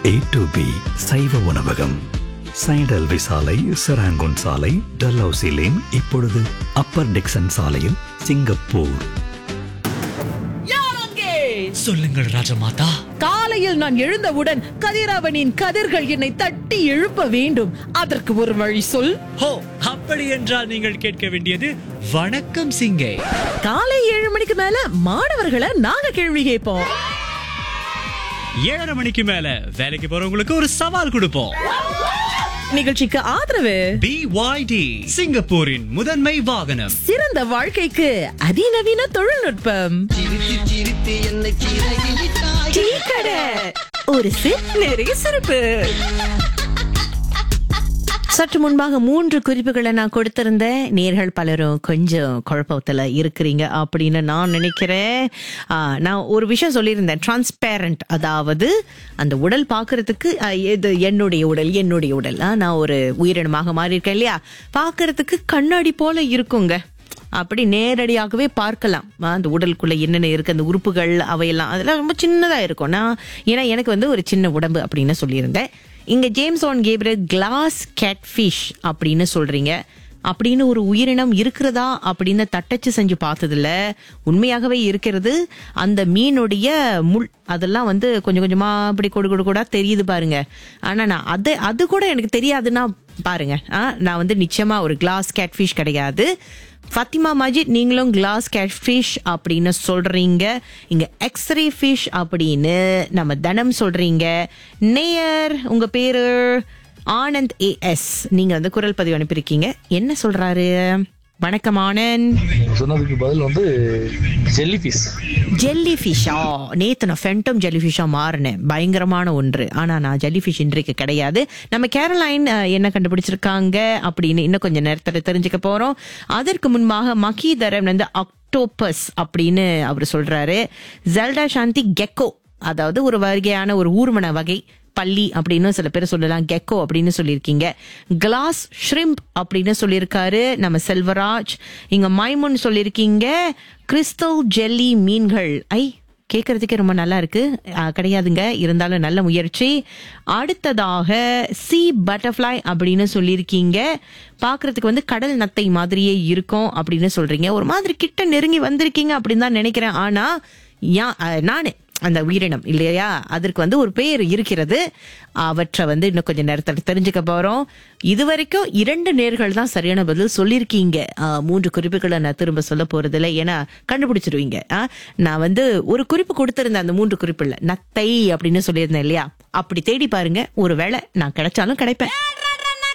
A to be சைவ உணவகம் சைடல்வி சாலை செராங்கோன் சாலை டல்ஹவுசி லேன் இப்பொழுது அப்பர் டிக்சன் சாலையில் சிங்கப்பூர் சொல்லுங்கள் ராஜமாதா காலையில் நான் எழுந்தவுடன் கதிரவனின் கதிர்கள் என்னை தட்டி எழுப்ப வேண்டும் அதற்கு ஒரு வழி சொல் ஹோ அப்படி என்றால் நீங்கள் கேட்க வேண்டியது வணக்கம் சிங்கே காலை ஏழு மணிக்கு மேல மாணவர்களை நாங்க கேள்வி கேட்போம் ஏழரை மணிக்கு மேல வேலைக்கு போறவங்களுக்கு ஒரு சவால் கொடுப்போம் நிகழ்ச்சிக்கு ஆதரவு பிஒய்டி சிங்கப்பூரின் முதன்மை வாகனம் சிறந்த வாழ்க்கைக்கு அதிநவீன தொழில்நுட்பம் டீ கடை ஒரு சிப் நிறைய சிறப்பு சற்று முன்பாக மூன்று குறிப்புகளை நான் கொடுத்திருந்தேன் நேர்கள் பலரும் கொஞ்சம் குழப்பத்துல இருக்கிறீங்க அப்படின்னு நான் நினைக்கிறேன் ஆ, நான் ஒரு விஷயம் சொல்லியிருந்தேன் டிரான்ஸ்பேரண்ட் அதாவது அந்த உடல் பார்க்கறதுக்கு ஆ, இது என்னுடைய உடல் என்னுடைய உடல் ஆ, நான் ஒரு உயிரினமாக மாறி இருக்கேன் இல்லையா பார்க்கறதுக்கு கண்ணாடி போல இருக்குங்க அப்படி நேரடியாகவே பார்க்கலாம் ஆ, அந்த உடலுக்குள்ள என்னென்ன இருக்கு அந்த உறுப்புகள் அவையெல்லாம் அதெல்லாம் ரொம்ப சின்னதா இருக்கும் நான் ஏன்னா எனக்கு வந்து ஒரு சின்ன உடம்பு அப்படின்னு சொல்லியிருந்தேன் இங்க James on cabaret class catfish அப்படின்னு சொல்றீங்க அப்படின்னு ஒரு உயிரினம் இருக்கிறதா அப்படின்னு தட்டச்சு செஞ்சு பார்த்ததுல உண்மையாகவே இருக்கிறது அந்த மீனுடைய முள் அதெல்லாம் வந்து கொஞ்சம் கொஞ்சமா அப்படி கொடு கொடு கூட தெரியுது பாருங்க ஆனா நான் அது அது கூட எனக்கு தெரியாதுன்னா பாருங்க ஆ, நான் வந்து நிச்சயமா ஒரு கிளாஸ் கேட்ஃபிஷ் கிடையாது ஃபத்திமா மஜித் நீங்களும் கிளாஸ் கேட்ஃபிஷ் அப்படின்னு சொல்றீங்க இங்க எக்ஸ்ரே ஃபிஷ் அப்படின்னு நம்ம தனம் சொல்றீங்க நேயர் உங்க பேரு ஆனந்த் ஏஎஸ் நீங்க வந்து குரல் பதிவு அனுப்பியிருக்கீங்க என்ன சொல்றாரு வணக்கம் ஆனந்த் சொன்னதுக்கு பதில் வந்து ஜெல்லி ஃபிஷ் ஜெல்லி ஃபிஷ்ஷா நேத்து நான் ஃபென்டம் ஜெல்லி ஃபிஷ்ஷா மாறினேன் பயங்கரமான ஒன்று ஆனா நான் ஜெல்லி ஃபிஷ் இன்றைக்கு கிடையாது நம்ம கேரளைன் அஹ், என்ன கண்டுபிடிச்சிருக்காங்க அப்படின்னு இன்னும் கொஞ்சம் நேரத்தில் தெரிஞ்சுக்க போறோம் அதற்கு முன்பாக மகீதரன் வந்து அக்டோபஸ் அப்படின்னு அவர் சொல்றாரு ஜெல்டா சாந்தி கெக்கோ அதாவது ஒரு வகையான ஒரு ஊர்வன வகை பள்ளி அப்படின்னு சில பேர் சொல்லலாம் கெக்கோ அப்படின்னு சொல்லியிருக்கீங்க கிளாஸ் ஷ்ரிம்ப் அப்படின்னு சொல்லியிருக்காரு நம்ம செல்வராஜ் இங்க மைமுன் சொல்லியிருக்கீங்க கிறிஸ்டல் ஜெல்லி மீன்கள் ஐ கேட்கறதுக்கே ரொம்ப நல்லா இருக்கு ஆ, கிடையாதுங்க இருந்தாலும் நல்ல முயற்சி அடுத்ததாக சி பட்டர்ஃப்ளை அப்படின்னு சொல்லியிருக்கீங்க பார்க்கறதுக்கு வந்து கடல் நத்தை மாதிரியே இருக்கும் அப்படின்னு சொல்றீங்க ஒரு மாதிரி கிட்ட நெருங்கி வந்திருக்கீங்க அப்படின்னு தான் நினைக்கிறேன் ஆனா யா- அ, நானு அந்த உயிரினம் இல்லையா அதற்கு வந்து ஒரு பேர் இருக்கிறது அவற்றை வந்து இன்னும் கொஞ்சம் நேரத்தில் தெரிஞ்சுக்க போறோம் இதுவரைக்கும் இரண்டு நேர்கள் தான் சரியான பதில் சொல்லியிருக்கீங்க ஆ, மூன்று குறிப்புகளை நான் திரும்ப சொல்ல போறதில்ல ஏன்னா கண்டுபிடிச்சிருவீங்க ஆ, நான் வந்து ஒரு குறிப்பு கொடுத்திருந்தேன் அந்த மூன்று குறிப்புல நத்தை அப்படின்னு சொல்லியிருந்தேன் இல்லையா அப்படி தேடி பாருங்க ஒருவேளை நான் கிடைச்சாலும் கிடைப்பேன்